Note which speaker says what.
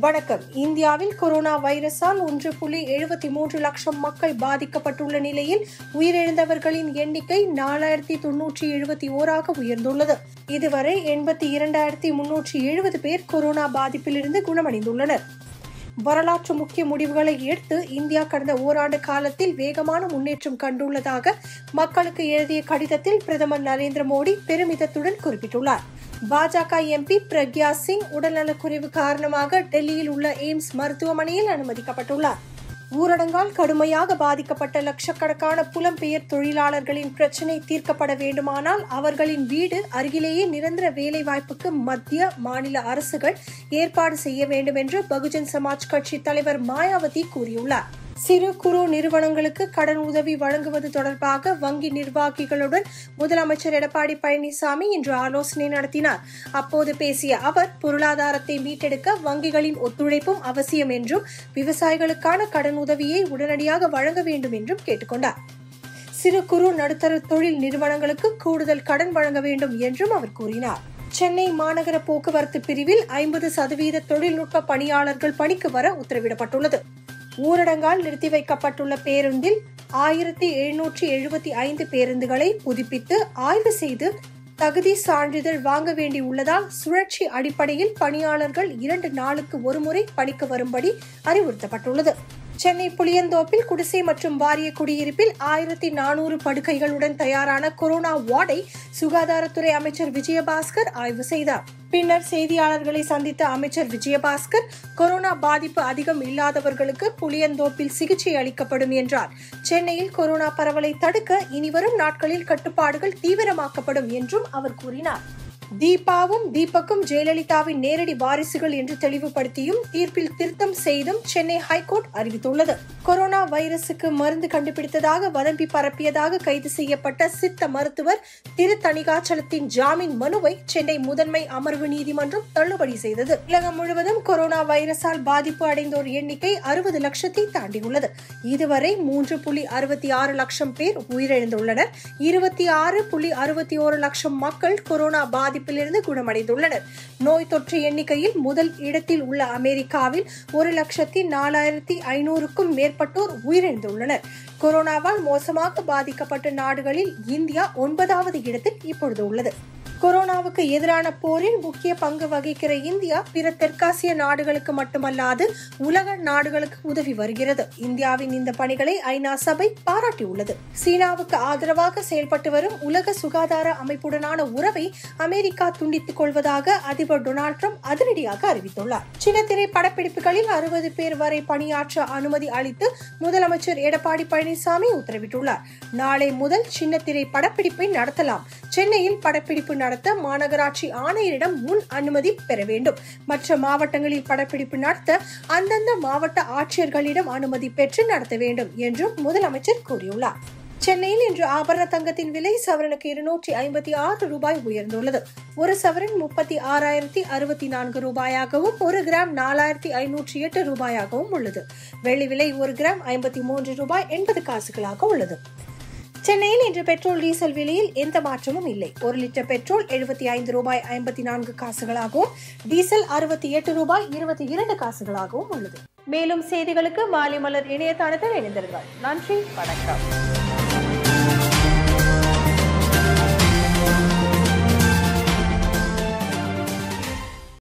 Speaker 1: வணக்கம் இந்தியாவில் கொரோனா வைரஸால் ஒன்று புள்ளி எழுபத்தி மூன்று லட்சம் மக்கள் பாதிக்கப்பட்டுள்ள நிலையில் உயிரிழந்தவர்களின் எண்ணிக்கை நாலாயிரத்தி தொன்னூற்றி எழுபத்தி ஓராக உயர்ந்துள்ளது இதுவரை எண்பத்தி இரண்டாயிரத்தி முன்னூற்றி எழுபது பேர் கொரோனா பாதிப்பிலிருந்து குணமடைந்துள்ளனர் வரலாற்று முக்கிய முடிவுகளை எடுத்து இந்தியா கடந்த ஓராண்டு காலத்தில் வேகமான முன்னேற்றம் கண்டுள்ளதாக மக்களுக்கு எழுதிய கடிதத்தில் பிரதமர் நரேந்திர மோடி பெருமிதத்துடன் குறிப்பிட்டுள்ளார் பாஜக எம்பி பிரக்யா சிங் உடல்நலக்குறைவு காரணமாக டெல்லியில் உள்ள எய்ம்ஸ் மருத்துவமனையில் அனுமதிக்கப்பட்டுள்ளார் ஊரடங்கால் கடுமையாக பாதிக்கப்பட்ட லட்சக்கணக்கான புலம்பெயர் தொழிலாளர்களின் பிரச்சினை தீர்க்கப்பட வேண்டுமானால் அவர்களின் வீடு அருகிலேயே நிரந்தர வேலை வாய்ப்புக்கு மத்திய மாநில அரசுகள் ஏற்பாடு செய்ய வேண்டும் என்று பகுஜன் சமாஜ் கட்சி தலைவர் மாயாவதி கூறியுள்ளார் சிறு குறு நிறுவனங்களுக்கு கடன் உதவி வழங்குவது தொடர்பாக வங்கி நிர்வாகிகளுடன் முதலமைச்சர் எடப்பாடி பழனிசாமி இன்று ஆலோசனை நடத்தினார் அப்போது பேசிய அவர் பொருளாதாரத்தை மீட்டெடுக்க வங்கிகளின் ஒத்துழைப்பும் அவசியம் என்றும் விவசாயிகளுக்கான கடன் உதவியை உடனடியாக வழங்க வேண்டும் என்றும் கேட்டுக்கொண்டார் சிறு குறு நடுத்தர தொழில் நிறுவனங்களுக்கு கூடுதல் கடன் வழங்க வேண்டும் என்றும் அவர் கூறினார் சென்னை மாநகர போக்குவரத்து பிரிவில் ஐம்பது சதவீத தொழில்நுட்ப பணியாளர்கள் பணிக்கு வர உத்தரவிடப்பட்டுள்ளது ஊரடங்கால் நிறுத்தி வைக்கப்பட்டுள்ள பேருந்தில் ஆயிரத்தி எழுநூற்றி எழுபத்தி ஐந்து பேருந்துகளை புதுப்பித்து ஆய்வு செய்து தகுதி சான்றிதழ் வாங்க வேண்டியுள்ளதால் சுழற்சி அடிப்படையில் பணியாளர்கள் இரண்டு நாளுக்கு ஒருமுறை பணிக்கு வரும்படி அறிவுறுத்தப்பட்டுள்ளது சென்னை புளியந்தோப்பில் குடிசை மற்றும் வாரிய குடியிருப்பில் ஆயிரத்தி நானூறு படுக்கைகளுடன் தயாரான கொரோனா வார்டை சுகாதாரத்துறை அமைச்சர் விஜயபாஸ்கர் ஆய்வு செய்தார் பின்னர் செய்தியாளர்களை சந்தித்த அமைச்சர் விஜயபாஸ்கர் கொரோனா பாதிப்பு அதிகம் இல்லாதவர்களுக்கு புளியந்தோப்பில் சிகிச்சை அளிக்கப்படும் என்றார் சென்னையில் கொரோனா பரவலை தடுக்க இனிவரும் நாட்களில் கட்டுப்பாடுகள் தீவிரமாக்கப்படும் என்றும் அவர் கூறினார் தீபாவும் தீபக்கும் ஜெயலலிதாவின் நேரடி வாரிசுகள் என்று தெளிவுபடுத்தியும் தீர்ப்பில் திருத்தம் செய்தும் சென்னை ஹைகோர்ட் அறிவித்துள்ளது கொரோனா வைரசுக்கு மருந்து கண்டுபிடித்ததாக வதந்தி பரப்பியதாக கைது செய்யப்பட்ட சித்த மருத்துவர் திரு தணிகாச்சலத்தின் ஜாமீன் மனுவை சென்னை முதன்மை அமர்வு நீதிமன்றம் தள்ளுபடி செய்தது உலகம் முழுவதும் கொரோனா வைரஸால் பாதிப்பு அடைந்தோர் எண்ணிக்கை அறுபது லட்சத்தை தாண்டியுள்ளது இதுவரை மூன்று புள்ளி அறுபத்தி ஆறு லட்சம் பேர் உயிரிழந்துள்ளனர் இருபத்தி ஆறு புள்ளி அறுபத்தி ஓரு லட்சம் மக்கள் கொரோனா பாதிப்பு பாதிப்பிலிருந்து குணமடைந்துள்ளனர் நோய் தொற்று எண்ணிக்கையில் முதல் இடத்தில் உள்ள அமெரிக்காவில் ஒரு லட்சத்தி நாலாயிரத்தி ஐநூறுக்கும் மேற்பட்டோர் உயிரிழந்துள்ளனர் கொரோனாவால் மோசமாக பாதிக்கப்பட்ட நாடுகளில் இந்தியா ஒன்பதாவது இடத்தில் இப்பொழுது உள்ளது கொரோனாவுக்கு எதிரான போரில் முக்கிய பங்கு வகிக்கிற இந்தியா பிற தெற்காசிய நாடுகளுக்கு மட்டுமல்லாது உலக நாடுகளுக்கு உதவி வருகிறது இந்தியாவின் இந்த பணிகளை ஐநா சபை பாராட்டியுள்ளது சீனாவுக்கு ஆதரவாக செயல்பட்டு வரும் உலக சுகாதார அமைப்புடனான உறவை அமெரிக்கா துண்டித்துக் கொள்வதாக அதிபர் டொனால்டு ட்ரம்ப் அதிரடியாக அறிவித்துள்ளார் சின்னத்திரை படப்பிடிப்புகளில் அறுபது பேர் வரை பணியாற்ற அனுமதி அளித்து முதலமைச்சர் எடப்பாடி பழனிசாமி உத்தரவிட்டுள்ளார் நாளை முதல் சின்னத்திரை படப்பிடிப்பை நடத்தலாம் சென்னையில் படப்பிடிப்பு நடத்த மாநகராட்சி ஆணையரிடம் முன் அனுமதி பெற வேண்டும் மற்ற மாவட்டங்களில் படப்பிடிப்பு நடத்த அந்தந்த மாவட்ட ஆட்சியர்களிடம் அனுமதி பெற்று நடத்த வேண்டும் என்றும் முதலமைச்சர் கூறியுள்ளார் சென்னையில் இன்று ஆபரண தங்கத்தின் விலை சவரனுக்கு இருநூற்றி ஐம்பத்தி ஆறு ரூபாய் உயர்ந்துள்ளது ஒரு சவரன் முப்பத்தி ஆறாயிரத்தி அறுபத்தி நான்கு ரூபாயாகவும் ஒரு கிராம் நாலாயிரத்தி ஐநூற்றி எட்டு ரூபாயாகவும் உள்ளது வெள்ளி விலை ஒரு கிராம் ஐம்பத்தி மூன்று ரூபாய் எண்பது காசுகளாக உள்ளது சென்னையில் இன்று பெட்ரோல் டீசல் விலையில் எந்த மாற்றமும் இல்லை ஒரு லிட்டர் பெட்ரோல் எழுபத்தி ஐந்து ரூபாய் ஐம்பத்தி நான்கு காசுகளாகவும் டீசல் அறுபத்தி எட்டு ரூபாய் இருபத்தி இரண்டு காசுகளாகவும் உள்ளது மேலும் செய்திகளுக்கு மாலை மலர் இணையதளத்தில் இணைந்திருங்கள் நன்றி வணக்கம்